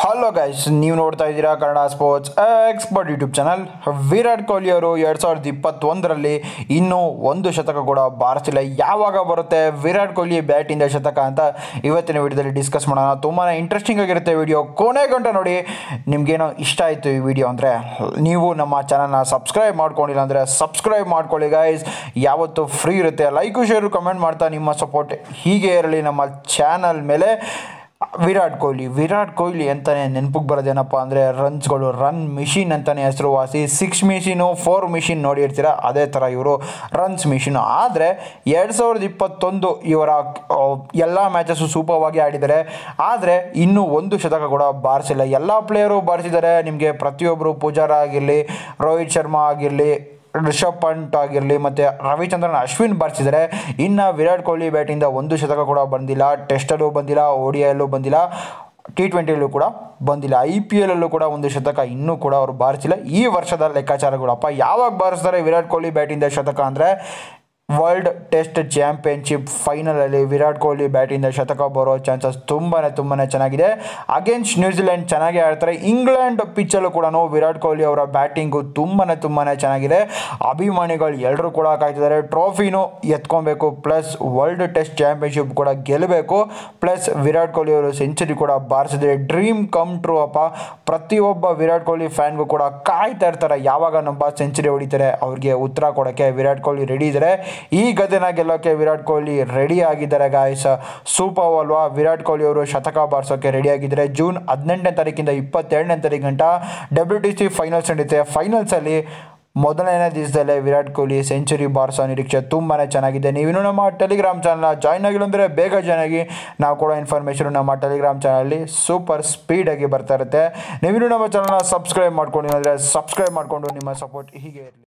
hello guys ನೀವು ನೋಡ್ತಾ ಇದ್ದೀರಾ Kannada sports expert YouTube channel Virat Kohli ಅವರು ಎರಡು ಸಾವಿರದ ಇಪ್ಪತ್ತೊಂದರಲ್ಲಿ ಇನ್ನೂ ಒಂದು ಶತಕ ಕೂಡ ಬಾರಿಸಿಲ್ಲ ಯಾವಾಗ ಬರುತ್ತೆ ವಿರಾಟ್ ಕೊಹ್ಲಿ ಬ್ಯಾಟಿಂದ ಶತಕ ಅಂತ ಇವತ್ತಿನ ವಿಡಿಯೋದಲ್ಲಿ ಡಿಸ್ಕಸ್ ಮಾಡೋಣ ತುಂಬಾ ಇಂಟ್ರೆಸ್ಟಿಂಗ್ ಆಗಿರುತ್ತೆ ವಿಡಿಯೋ ಕೊನೆ ಗಂಟೆ ನೋಡಿ ನಿಮಗೇನೋ ಇಷ್ಟ ಆಯಿತು ಈ ವಿಡಿಯೋ ಅಂದರೆ ನೀವು ನಮ್ಮ ಚಾನಲ್ನ ಸಬ್ಸ್ಕ್ರೈಬ್ ಮಾಡ್ಕೊಂಡಿಲ್ಲ ಅಂದರೆ ಸಬ್ಸ್ಕ್ರೈಬ್ ಮಾಡ್ಕೊಳ್ಳಿ ಗೈಸ್ ಯಾವತ್ತು ಫ್ರೀ ಇರುತ್ತೆ ಲೈಕು ಶೇರು ಕಮೆಂಟ್ ಮಾಡ್ತಾ ನಿಮ್ಮ ಸಪೋರ್ಟ್ ಹೀಗೆ ಇರಲಿ ನಮ್ಮ ಚಾನಲ್ ಮೇಲೆ ವಿರಾಟ್ ಕೊಹ್ಲಿ ವಿರಾಟ್ ಕೊಹ್ಲಿ ಅಂತಲೇ ನೆನಪಿಗೆ ಬರೋದೇನಪ್ಪ ಅಂದರೆ ರನ್ಸ್ಗಳು ರನ್ ಮಿಷಿನ್ ಅಂತಲೇ ಹೆಸರುವಾಸಿ ಸಿಕ್ಸ್ ಮಿಷಿನು ಫೋರ್ ಮಿಷಿನ್ ನೋಡಿರ್ತೀರ ಅದೇ ಥರ ಇವರು ರನ್ಸ್ ಮಿಷಿನು ಆದರೆ ಎರಡು ಸಾವಿರದ ಇಪ್ಪತ್ತೊಂದು ಇವರ ಎಲ್ಲ ಮ್ಯಾಚಸ್ಸು ಸೂಪರ್ವಾಗಿ ಆಡಿದ್ದಾರೆ ಆದರೆ ಇನ್ನೂ ಒಂದು ಶತಕ ಕೂಡ ಬಾರಿಸಿಲ್ಲ ಎಲ್ಲ ಪ್ಲೇಯರು ಬಾರಿಸಿದ್ದಾರೆ ನಿಮಗೆ ಪ್ರತಿಯೊಬ್ಬರು ಪೂಜಾರ ಆಗಿರಲಿ ರೋಹಿತ್ ಶರ್ಮಾ ಆಗಿರಲಿ ರಿಷಬ್ ಪಂಟ್ ಆಗಿರಲಿ ಮತ್ತು ರವಿಚಂದ್ರನ್ ಅಶ್ವಿನ್ ಬಾರಿಸಿದ್ದಾರೆ ಇನ್ನು ವಿರಾಟ್ ಕೊಹ್ಲಿ ಬ್ಯಾಟಿಂದ ಒಂದು ಶತಕ ಕೂಡ ಬಂದಿಲ್ಲ ಟೆಸ್ಟಲ್ಲೂ ಬಂದಿಲ್ಲ ಓಡಿಯಲ್ಲೂ ಬಂದಿಲ್ಲ ಟಿ ಟ್ವೆಂಟಿಯಲ್ಲೂ ಕೂಡ ಬಂದಿಲ್ಲ ಐ ಪಿ ಎಲ್ಲಲ್ಲೂ ಕೂಡ ಒಂದು ಶತಕ ಇನ್ನೂ ಕೂಡ ಅವರು ಬಾರಿಸಿಲ್ಲ ಈ ವರ್ಷದ ಲೆಕ್ಕಾಚಾರಗಳಪ್ಪ ಯಾವಾಗ ಬಾರಿಸ್ತಾರೆ ವಿರಾಟ್ ಕೊಹ್ಲಿ ಬ್ಯಾಟಿಂದ ಶತಕ ಅಂದರೆ ವರ್ಲ್ಡ್ ಟೆಸ್ಟ್ ಚಾಂಪಿಯನ್ಶಿಪ್ ಫೈನಲಲ್ಲಿ ವಿರಾಟ್ ಕೊಹ್ಲಿ ಬ್ಯಾಟಿಂದ ಶತಕ ಬರೋ ಚಾನ್ಸಸ್ ತುಂಬಾ ತುಂಬಾ ಚೆನ್ನಾಗಿದೆ ಅಗೇನ್ಸ್ಟ್ ನ್ಯೂಜಿಲೆಂಡ್ ಚೆನ್ನಾಗಿ ಆಡ್ತಾರೆ ಇಂಗ್ಲೆಂಡ್ ಪಿಚ್ಚಲ್ಲೂ ಕೂಡ ವಿರಾಟ್ ಕೊಹ್ಲಿ ಅವರ ಬ್ಯಾಟಿಂಗು ತುಂಬಾ ತುಂಬಾ ಚೆನ್ನಾಗಿದೆ ಅಭಿಮಾನಿಗಳು ಎಲ್ಲರೂ ಕೂಡ ಕಾಯ್ತಿದ್ದಾರೆ ಟ್ರೋಫಿನೂ ಎತ್ಕೊಬೇಕು ಪ್ಲಸ್ ವರ್ಲ್ಡ್ ಟೆಸ್ಟ್ ಚಾಂಪಿಯನ್ಶಿಪ್ ಕೂಡ ಗೆಲ್ಲಬೇಕು ಪ್ಲಸ್ ವಿರಾಟ್ ಕೊಹ್ಲಿ ಅವರು ಸೆಂಚುರಿ ಕೂಡ ಬಾರಿಸಿದ್ರೆ ಡ್ರೀಮ್ ಕಮ್ ಟ್ರೂ ಅಪ್ಪ ಪ್ರತಿಯೊಬ್ಬ ವಿರಾಟ್ ಕೊಹ್ಲಿ ಫ್ಯಾನ್ಗೂ ಕೂಡ ಕಾಯ್ತಾ ಇರ್ತಾರೆ ಯಾವಾಗ ನಮ್ಮ ಸೆಂಚುರಿ ಹೊಡಿತಾರೆ ಅವ್ರಿಗೆ ಉತ್ತರ ಕೊಡೋಕ್ಕೆ ವಿರಾಟ್ ಕೊಹ್ಲಿ ರೆಡಿ ಇದ್ದಾರೆ ಈ ಗದ್ದೆನ ಗೆಲ್ಲೋಕ್ಕೆ ವಿರಾಟ್ ಕೊಹ್ಲಿ ರೆಡಿ ಆಗಿದ್ದಾರೆ ಗಾಯಸ್ ಸೂಪರ್ ಅಲ್ವಾ ವಿರಾಟ್ ಕೊಹ್ಲಿ ಅವರು ಶತಕ ಬಾರಿಸೋಕೆ ರೆಡಿ ಆಗಿದ್ದಾರೆ ಜೂನ್ ಹದಿನೆಂಟನೇ ತಾರೀಕಿಂದ ಇಪ್ಪತ್ತೆರಡನೇ ತಾರೀಕು ಗಂಟ ಡಬ್ಲ್ಯೂ ಟಿ ಸಿ ಫೈನಲ್ಸ್ ನಡೀತೆ ಫೈನಲ್ಸಲ್ಲಿ ಮೊದಲನೇ ದಿವಸದಲ್ಲೇ ವಿರಾಟ್ ಕೊಹ್ಲಿ ಸೆಂಚುರಿ ಬಾರಿಸೋ ನಿರೀಕ್ಷೆ ತುಂಬಾ ಚೆನ್ನಾಗಿದೆ ನೀವಿನ್ನು ನಮ್ಮ ಟೆಲಿಗ್ರಾಮ್ ಚಾನಲ್ನ ಜಾಯ್ನ್ ಆಗಿಲ್ಲ ಅಂದರೆ ಬೇಗ ಜಾಯ್ನ್ ಆಗಿ ನಾವು ಕೊಡೋ ಇನ್ಫಾರ್ಮೇಷನ್ ನಮ್ಮ ಟೆಲಿಗ್ರಾಮ್ ಚಾನಲ್ಲಿ ಸೂಪರ್ ಸ್ಪೀಡಾಗಿ ಬರ್ತಾ ಇರುತ್ತೆ ನೀವಿನ್ನು ನಮ್ಮ ಚಾನಲ್ನ ಸಬ್ಸ್ಕ್ರೈಬ್ ಮಾಡ್ಕೊಂಡಿಲ್ಲ ಅಂದರೆ ಸಬ್ಸ್ಕ್ರೈಬ್ ಮಾಡಿಕೊಂಡು ನಿಮ್ಮ ಸಪೋರ್ಟ್ ಹೀಗೆ ಇರಲಿ